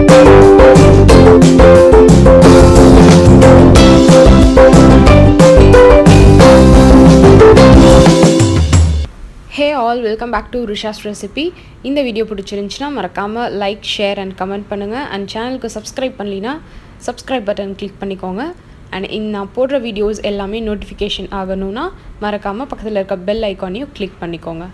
hey all welcome back to Risha's recipe இந்த video பிடிச்சிருந்துச்சுன்னா மறக்காமல் லைக் ஷேர் அண்ட் கமெண்ட் பண்ணுங்கள் அண்ட் சேனலுக்கு சப்ஸ்கிரைப் பண்ணலினா சப்ஸ்கிரைப் பட்டன் கிளிக் பண்ணிக்கோங்க அண்ட் இந்த நான் போடுற வீடியோஸ் எல்லாமே நோட்டிஃபிகேஷன் ஆகணும்னா மறக்காமல் பக்கத்தில் இருக்க பெல் ஐக்கானையும் கிளிக் பண்ணிக்கோங்க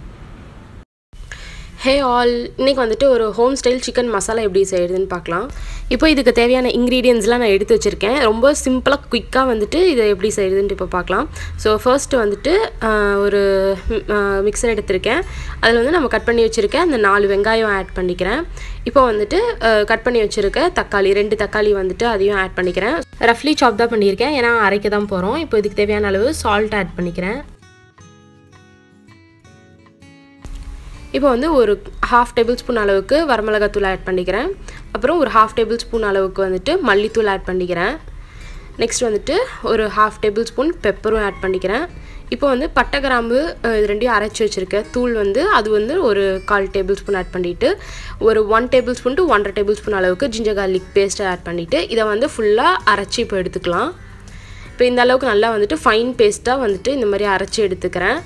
ஹே ஆல் இன்றைக்கி வந்துட்டு ஒரு ஹோம் ஸ்டைல் சிக்கன் மசாலா எப்படி செய்யுதுன்னு பார்க்கலாம் இப்போ இதுக்கு தேவையான இன்க்ரீடியன்ஸ்லாம் நான் எடுத்து வச்சுருக்கேன் ரொம்ப சிம்பிளாக குயிக்காக வந்துட்டு இதை எப்படி செய்யுதுன்ட்டு இப்போ பார்க்கலாம் ஸோ ஃபர்ஸ்ட்டு வந்துட்டு ஒரு மிக்சர் எடுத்திருக்கேன் அதில் வந்து நம்ம கட் பண்ணி வச்சுருக்கேன் அந்த நாலு வெங்காயம் ஆட் பண்ணிக்கிறேன் இப்போ வந்துட்டு கட் பண்ணி வச்சுருக்க தக்காளி ரெண்டு தக்காளி வந்துட்டு அதையும் ஆட் பண்ணிக்கிறேன் ரஃப்லி சாப் தான் பண்ணியிருக்கேன் ஏன்னா அரைக்க தான் போகிறோம் இப்போ இதுக்கு தேவையான அளவு சால்ட் ஆட் பண்ணிக்கிறேன் இப்போ வந்து ஒரு ஹாஃப் டேபிள் ஸ்பூன் அளவுக்கு வரமிளகாத்தூள் ஆட் பண்ணிக்கிறேன் அப்புறம் ஒரு ஹாஃப் டேபிள் ஸ்பூன் அளவுக்கு வந்துட்டு மல்லித்தூள் ஆட் பண்ணிக்கிறேன் நெக்ஸ்ட் வந்துட்டு ஒரு ஹாஃப் டேபிள் ஸ்பூன் பெப்பரும் ஆட் பண்ணிக்கிறேன் இப்போ வந்து பட்டை கிராம்பு இது ரெண்டையும் அரைச்சி வச்சுருக்க தூள் வந்து அது வந்து ஒரு கால் டேபிள் ஸ்பூன் ஆட் பண்ணிவிட்டு ஒரு ஒன் டேபிள் ஸ்பூன் டு ஒன்றரை டேபிள் ஸ்பூன் அளவுக்கு ஜிஞ்சர் கார்லிக் பேஸ்ட்டை ஆட் பண்ணிவிட்டு இதை வந்து ஃபுல்லாக அரைச்சி இப்போ எடுத்துக்கலாம் இப்போ இந்த அளவுக்கு நல்லா வந்துட்டு ஃபைன் பேஸ்ட்டாக வந்துட்டு இந்த மாதிரி அரைச்சி எடுத்துக்கிறேன்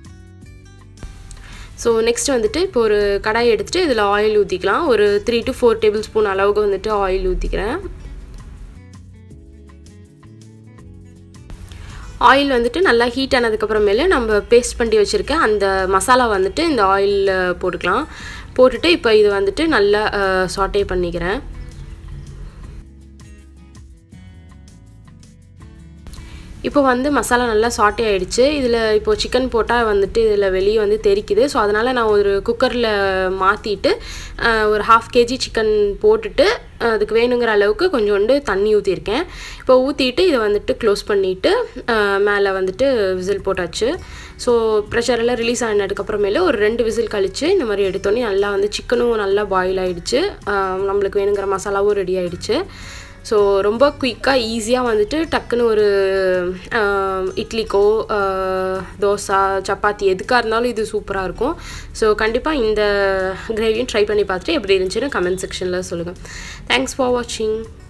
ஸோ நெக்ஸ்ட் வந்துட்டு இப்போ ஒரு கடாய் எடுத்துகிட்டு இதில் ஆயில் ஊற்றிக்கலாம் ஒரு three to four tablespoon அளவுக்கு வந்துட்டு ஆயில் ஊற்றிக்கிறேன் ஆயில் வந்துட்டு நல்லா ஹீட் ஆனதுக்கப்புறமேலே நம்ம பேஸ்ட் பண்ணி வச்சுருக்க அந்த மசாலா வந்துட்டு இந்த ஆயிலில் போட்டுக்கலாம் போட்டுட்டு இப்போ இது வந்துட்டு நல்லா சாட்டே பண்ணிக்கிறேன் இப்போ வந்து மசாலா நல்லா சாட்டே ஆகிடுச்சு இதில் இப்போது சிக்கன் போட்டால் வந்துட்டு இதில் வெளியே வந்து தெரிக்குது ஸோ அதனால் நான் ஒரு குக்கரில் மாற்றிட்டு ஒரு ஹாஃப் கேஜி சிக்கன் போட்டுட்டு அதுக்கு வேணுங்கிற அளவுக்கு கொஞ்சோண்டு தண்ணி ஊற்றிருக்கேன் இப்போ ஊற்றிட்டு இதை வந்துட்டு க்ளோஸ் பண்ணிவிட்டு மேலே வந்துட்டு விசில் போட்டாச்சு ஸோ ப்ரெஷரெல்லாம் ரிலீஸ் ஆனதுக்கப்புறமேல ஒரு ரெண்டு விசில் கழித்து இந்த மாதிரி எடுத்தோன்னே நல்லா வந்து சிக்கனும் நல்லா பாயில் ஆகிடுச்சு நம்மளுக்கு வேணுங்கிற மசாலாவும் ரெடி ஆகிடுச்சு ஸோ ரொம்ப குயிக்காக ஈஸியாக வந்துட்டு டக்குன்னு ஒரு இட்லிக்கோ தோசை சப்பாத்தி எதுக்காக இருந்தாலும் இது சூப்பராக இருக்கும் ஸோ கண்டிப்பாக இந்த கிரேவியும் ட்ரை பண்ணி பார்த்துட்டு எப்படி இருந்துச்சுன்னு கமெண்ட் செக்ஷனில் சொல்லுங்கள் தேங்க்ஸ் ஃபார் வாட்சிங்